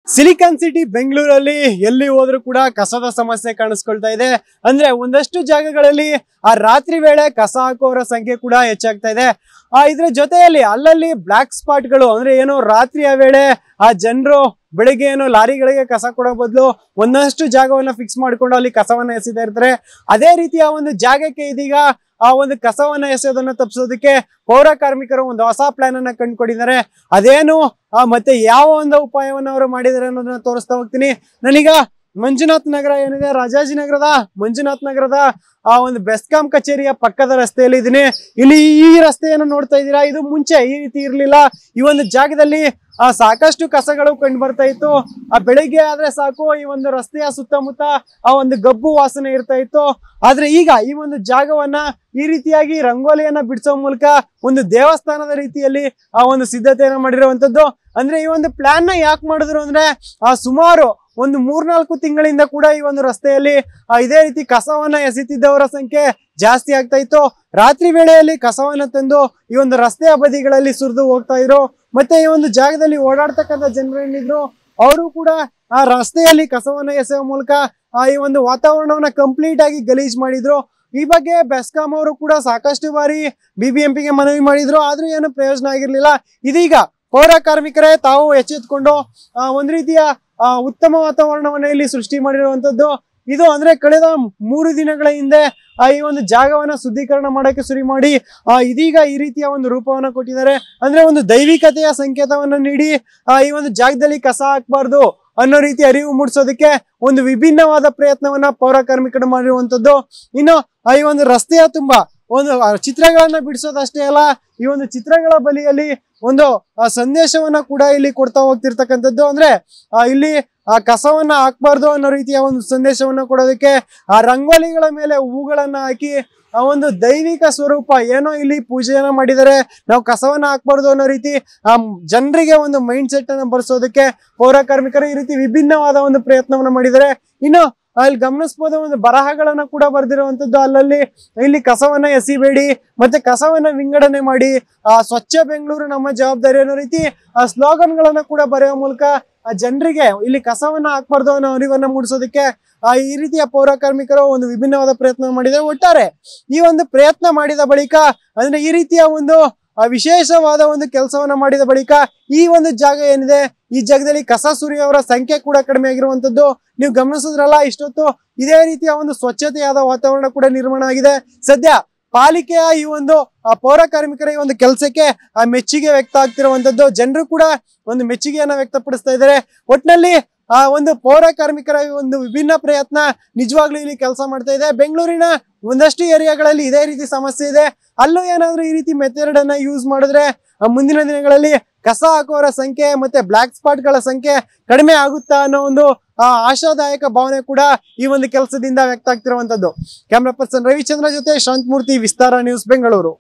silicon city ಬೆಂಗಳೂರಲ್ಲಿ ಎಲ್ಲಿ ಹೋದ್ರೂ ಕೂಡ ಕಸದ ಸಮಸ್ಯೆ ಕಾಣಿಸ್ಕೊಳ್ತಾ ಇದೆ ಅಂದ್ರೆ ಒಂದಷ್ಟು ಜಾಗಗಳಲ್ಲಿ ಆ ರಾತ್ರಿ ವೇಳೆ ಕಸ ಹಾಕುವವರ ಸಂಖ್ಯೆ ಕೂಡ ಹೆಚ್ಚಾಗ್ತಾ ಇದೆ ಆ ಇದ್ರ ಜೊತೆಯಲ್ಲಿ ಅಲ್ಲಲ್ಲಿ ಬ್ಲಾಕ್ ಸ್ಪಾಟ್ಗಳು ಅಂದ್ರೆ ಏನು ರಾತ್ರಿಯ ವೇಳೆ ಆ ಜನರು ಬೆಳಿಗ್ಗೆ ಏನು ಲಾರಿಗಳಿಗೆ ಕಸ ಕೊಡೋ ಬದಲು ಒಂದಷ್ಟು ಜಾಗವನ್ನ ಫಿಕ್ಸ್ ಮಾಡ್ಕೊಂಡು ಅಲ್ಲಿ ಕಸವನ್ನ ಎಸಿತಾ ಇರ್ತಾರೆ ಅದೇ ರೀತಿಯ ಒಂದು ಜಾಗಕ್ಕೆ ಇದೀಗ ಆ ಒಂದು ಕಸವನ್ನ ಎಸೆಯೋದನ್ನ ತಪ್ಪಿಸೋದಕ್ಕೆ ಪೌರ ಕಾರ್ಮಿಕರು ಒಂದು ಹೊಸ ಪ್ಲಾನ್ ಅನ್ನ ಕಂಡುಕೊಂಡಿದ್ದಾರೆ ಅದೇನು ಆ ಮತ್ತೆ ಯಾವ ಒಂದು ಉಪಾಯವನ್ನ ಅವರು ಮಾಡಿದ್ದಾರೆ ಅನ್ನೋದನ್ನ ತೋರಿಸ್ತಾ ಹೋಗ್ತೀನಿ ನಾನೀಗ ಮಂಜುನಾಥ್ ನಗರ ಏನಿದೆ ರಾಜಾಜಿನಗರದ ಮಂಜುನಾಥ್ ನಗರದ ಆ ಒಂದು ಬೆಸ್ಕಾಂ ಕಚೇರಿಯ ಪಕ್ಕದ ರಸ್ತೆಯಲ್ಲಿ ಇದೀನಿ ಇಲ್ಲಿ ಈ ರಸ್ತೆಯನ್ನು ನೋಡ್ತಾ ಇದ್ದೀರಾ ಇದು ಮುಂಚೆ ಈ ರೀತಿ ಇರ್ಲಿಲ್ಲ ಈ ಒಂದು ಜಾಗದಲ್ಲಿ ಆ ಸಾಕಷ್ಟು ಕಸಗಳು ಕಂಡು ಬರ್ತಾ ಇತ್ತು ಆ ಬೆಳಿಗ್ಗೆ ಆದ್ರೆ ಸಾಕು ಈ ಒಂದು ರಸ್ತೆಯ ಸುತ್ತಮುತ್ತ ಆ ಒಂದು ಗಬ್ಬು ವಾಸನೆ ಇರ್ತಾ ಇತ್ತು ಆದ್ರೆ ಈಗ ಈ ಒಂದು ಜಾಗವನ್ನ ಈ ರೀತಿಯಾಗಿ ರಂಗೋಲಿಯನ್ನ ಬಿಡಿಸೋ ಮೂಲಕ ಒಂದು ದೇವಸ್ಥಾನದ ರೀತಿಯಲ್ಲಿ ಆ ಒಂದು ಸಿದ್ಧತೆಯನ್ನ ಮಾಡಿರುವಂತದ್ದು ಅಂದ್ರೆ ಈ ಒಂದು ಪ್ಲಾನ್ ನ ಯಾಕೆ ಮಾಡಿದ್ರು ಅಂದ್ರೆ ಆ ಸುಮಾರು ಒಂದು ಮೂರ್ನಾಲ್ಕು ತಿಂಗಳಿಂದ ಕೂಡ ಈ ಒಂದು ರಸ್ತೆಯಲ್ಲಿ ಆ ಇದೇ ರೀತಿ ಕಸವನ್ನ ಎಸೆತಿದ್ದವರ ಸಂಖ್ಯೆ ಜಾಸ್ತಿ ಆಗ್ತಾ ಇತ್ತು ರಾತ್ರಿ ವೇಳೆಯಲ್ಲಿ ಕಸವನ್ನ ತಂದು ಈ ಒಂದು ರಸ್ತೆಯ ಬದಿಗಳಲ್ಲಿ ಸುರಿದು ಹೋಗ್ತಾ ಇದ್ರು ಮತ್ತೆ ಈ ಒಂದು ಜಾಗದಲ್ಲಿ ಓಡಾಡ್ತಕ್ಕಂಥ ಜನರು ಏನಿದ್ರು ಅವರು ಕೂಡ ಆ ರಸ್ತೆಯಲ್ಲಿ ಕಸವನ್ನ ಎಸೆಯುವ ಮೂಲಕ ಆ ಈ ಒಂದು ವಾತಾವರಣವನ್ನ ಕಂಪ್ಲೀಟ್ ಆಗಿ ಗಲೀಜ್ ಮಾಡಿದ್ರು ಈ ಬಗ್ಗೆ ಬೆಸ್ಕಾಂ ಅವರು ಕೂಡ ಸಾಕಷ್ಟು ಬಾರಿ ಬಿಬಿಎಂಪಿಗೆ ಮನವಿ ಮಾಡಿದ್ರು ಆದ್ರೂ ಏನು ಪ್ರಯೋಜನ ಆಗಿರ್ಲಿಲ್ಲ ಇದೀಗ ಪೌರ ಕಾರ್ಮಿಕರೇ ತಾವು ಎಚ್ಚೆತ್ಕೊಂಡು ಆ, ಒಂದ್ ರೀತಿಯ ಆ, ಉತ್ತಮ ವಾತಾವರಣವನ್ನ ಇಲ್ಲಿ ಸೃಷ್ಟಿ ಮಾಡಿರುವಂತದ್ದು ಇದು ಅಂದ್ರೆ ಕಳೆದ ಮೂರು ದಿನಗಳ ಹಿಂದೆ ಆ ಈ ಒಂದು ಜಾಗವನ್ನ ಶುದ್ಧೀಕರಣ ಮಾಡಕ್ಕೆ ಶುರು ಮಾಡಿ ಆ ಇದೀಗ ಈ ರೀತಿಯ ಒಂದು ರೂಪವನ್ನ ಕೊಟ್ಟಿದ್ದಾರೆ ಅಂದ್ರೆ ಒಂದು ದೈವಿಕತೆಯ ಸಂಕೇತವನ್ನ ನೀಡಿ ಆ ಈ ಒಂದು ಜಾಗದಲ್ಲಿ ಕಸ ಹಾಕ್ಬಾರ್ದು ಅನ್ನೋ ರೀತಿ ಅರಿವು ಮೂಡಿಸೋದಕ್ಕೆ ಒಂದು ವಿಭಿನ್ನವಾದ ಪ್ರಯತ್ನವನ್ನ ಪೌರ ಕಾರ್ಮಿಕರು ಮಾಡಿರುವಂತದ್ದು ಇನ್ನು ಆ ಈ ಒಂದು ರಸ್ತೆಯ ತುಂಬಾ ಒಂದು ಆ ಚಿತ್ರಗಳನ್ನ ಬಿಡಿಸೋದಷ್ಟೇ ಅಲ್ಲ ಈ ಒಂದು ಚಿತ್ರಗಳ ಬಲಿಯಲ್ಲಿ ಒಂದು ಆ ಸಂದೇಶವನ್ನ ಕೂಡ ಇಲ್ಲಿ ಕೊಡ್ತಾ ಹೋಗ್ತಿರ್ತಕ್ಕಂಥದ್ದು ಅಂದ್ರೆ ಆ ಇಲ್ಲಿ ಆ ಕಸವನ್ನ ಹಾಕ್ಬಾರ್ದು ಅನ್ನೋ ರೀತಿಯ ಒಂದು ಸಂದೇಶವನ್ನ ಕೊಡೋದಕ್ಕೆ ಆ ರಂಗೋಲಿಗಳ ಮೇಲೆ ಹೂಗಳನ್ನ ಹಾಕಿ ಆ ಒಂದು ದೈವಿಕ ಸ್ವರೂಪ ಏನೋ ಇಲ್ಲಿ ಪೂಜೆಯನ್ನ ಮಾಡಿದರೆ ನಾವು ಕಸವನ್ನ ಹಾಕ್ಬಾರ್ದು ಅನ್ನೋ ರೀತಿ ಆ ಜನರಿಗೆ ಒಂದು ಮೈಂಡ್ ಸೆಟ್ ಅನ್ನ ಬರ್ಸೋದಕ್ಕೆ ಪೌರ ಕಾರ್ಮಿಕರು ಈ ರೀತಿ ವಿಭಿನ್ನವಾದ ಒಂದು ಪ್ರಯತ್ನವನ್ನ ಮಾಡಿದ್ದಾರೆ ಇನ್ನು ಅಲ್ಲಿ ಗಮನಿಸಬಹುದು ಒಂದು ಬರಹಗಳನ್ನ ಕೂಡ ಬರೆದಿರುವಂತದ್ದು ಅಲ್ಲಲ್ಲಿ ಇಲ್ಲಿ ಕಸವನ್ನ ಎಸಿಬೇಡಿ ಮತ್ತೆ ಕಸವನ್ನ ವಿಂಗಡಣೆ ಮಾಡಿ ಆ ಸ್ವಚ್ಛ ಬೆಂಗಳೂರು ನಮ್ಮ ಜವಾಬ್ದಾರಿ ಅನ್ನೋ ರೀತಿ ಆ ಸ್ಲೋಗನ್ಗಳನ್ನ ಕೂಡ ಬರೆಯುವ ಮೂಲಕ ಆ ಜನರಿಗೆ ಇಲ್ಲಿ ಕಸವನ್ನ ಹಾಕ್ಬಾರ್ದು ಅನ್ನೋ ಅರಿವನ್ನ ಮೂಡಿಸೋದಕ್ಕೆ ಆ ಈ ರೀತಿಯ ಪೌರ ಕಾರ್ಮಿಕರು ಒಂದು ವಿಭಿನ್ನವಾದ ಪ್ರಯತ್ನ ಮಾಡಿದ್ದಾರೆ ಒಟ್ಟಾರೆ ಈ ಒಂದು ಪ್ರಯತ್ನ ಮಾಡಿದ ಬಳಿಕ ಅಂದ್ರೆ ಈ ರೀತಿಯ ಒಂದು ಆ ವಿಶೇಷವಾದ ಒಂದು ಕೆಲಸವನ್ನ ಮಾಡಿದ ಬಳಿಕ ಈ ಒಂದು ಜಾಗ ಏನಿದೆ ಈ ಜಾಗದಲ್ಲಿ ಕಸ ಸುರಿಯವರ ಸಂಖ್ಯೆ ಕೂಡ ಕಡಿಮೆ ಆಗಿರುವಂತದ್ದು ನೀವು ಗಮನಿಸಿದ್ರಲ್ಲ ಇಷ್ಟೊತ್ತು ಇದೇ ರೀತಿಯ ಒಂದು ಸ್ವಚ್ಛತೆಯಾದ ವಾತಾವರಣ ಕೂಡ ನಿರ್ಮಾಣ ಆಗಿದೆ ಸದ್ಯ ಪಾಲಿಕೆಯ ಈ ಒಂದು ಆ ಪೌರ ಕಾರ್ಮಿಕರ ಈ ಒಂದು ಕೆಲಸಕ್ಕೆ ಆ ಮೆಚ್ಚುಗೆ ವ್ಯಕ್ತ ಆಗ್ತಿರುವಂತದ್ದು ಜನರು ಕೂಡ ಒಂದು ಮೆಚ್ಚುಗೆಯನ್ನ ವ್ಯಕ್ತಪಡಿಸ್ತಾ ಇದ್ದಾರೆ ಒಟ್ನಲ್ಲಿ ಆ ಒಂದು ಪೌರ ಕಾರ್ಮಿಕರ ಈ ಒಂದು ವಿಭಿನ್ನ ಪ್ರಯತ್ನ ನಿಜವಾಗ್ಲೂ ಇಲ್ಲಿ ಕೆಲಸ ಮಾಡ್ತಾ ಇದೆ ಬೆಂಗಳೂರಿನ ಒಂದಷ್ಟು ಏರಿಯಾಗಳಲ್ಲಿ ಇದೇ ರೀತಿ ಸಮಸ್ಯೆ ಇದೆ ಅಲ್ಲೂ ಏನಾದ್ರೂ ಈ ರೀತಿ ಮೆಥಡ್ ಅನ್ನ ಯೂಸ್ ಮಾಡಿದ್ರೆ ಆ ಮುಂದಿನ ದಿನಗಳಲ್ಲಿ ಕಸ ಹಾಕುವವರ ಸಂಖ್ಯೆ ಮತ್ತೆ ಬ್ಲಾಕ್ ಸ್ಪಾಟ್ ಗಳ ಸಂಖ್ಯೆ ಕಡಿಮೆ ಆಗುತ್ತಾ ಅನ್ನೋ ಒಂದು ಆ ಆಶಾದಾಯಕ ಭಾವನೆ ಕೂಡ ಈ ಒಂದು ಕೆಲಸದಿಂದ ವ್ಯಕ್ತ ಆಗ್ತಿರುವಂತದ್ದು ಕ್ಯಾಮ್ರಾ ಪರ್ಸನ್ ರವಿಚಂದ್ರ ಜೊತೆ ಶಾಂತಮೂರ್ತಿ ವಿಸ್ತಾರ ನ್ಯೂಸ್ ಬೆಂಗಳೂರು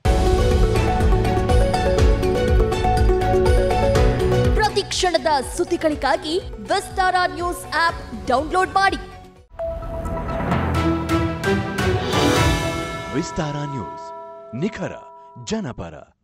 ಪ್ರತಿ ಕ್ಷಣದ ಸುದ್ದಿಗಳಿಗಾಗಿ ವಿಸ್ತಾರ ನ್ಯೂಸ್ ಆಪ್ ಡೌನ್ಲೋಡ್ ಮಾಡಿ ವಿಸ್ತಾರ ನ್ಯೂಸ್ ನಿಖರ ಜನಪರ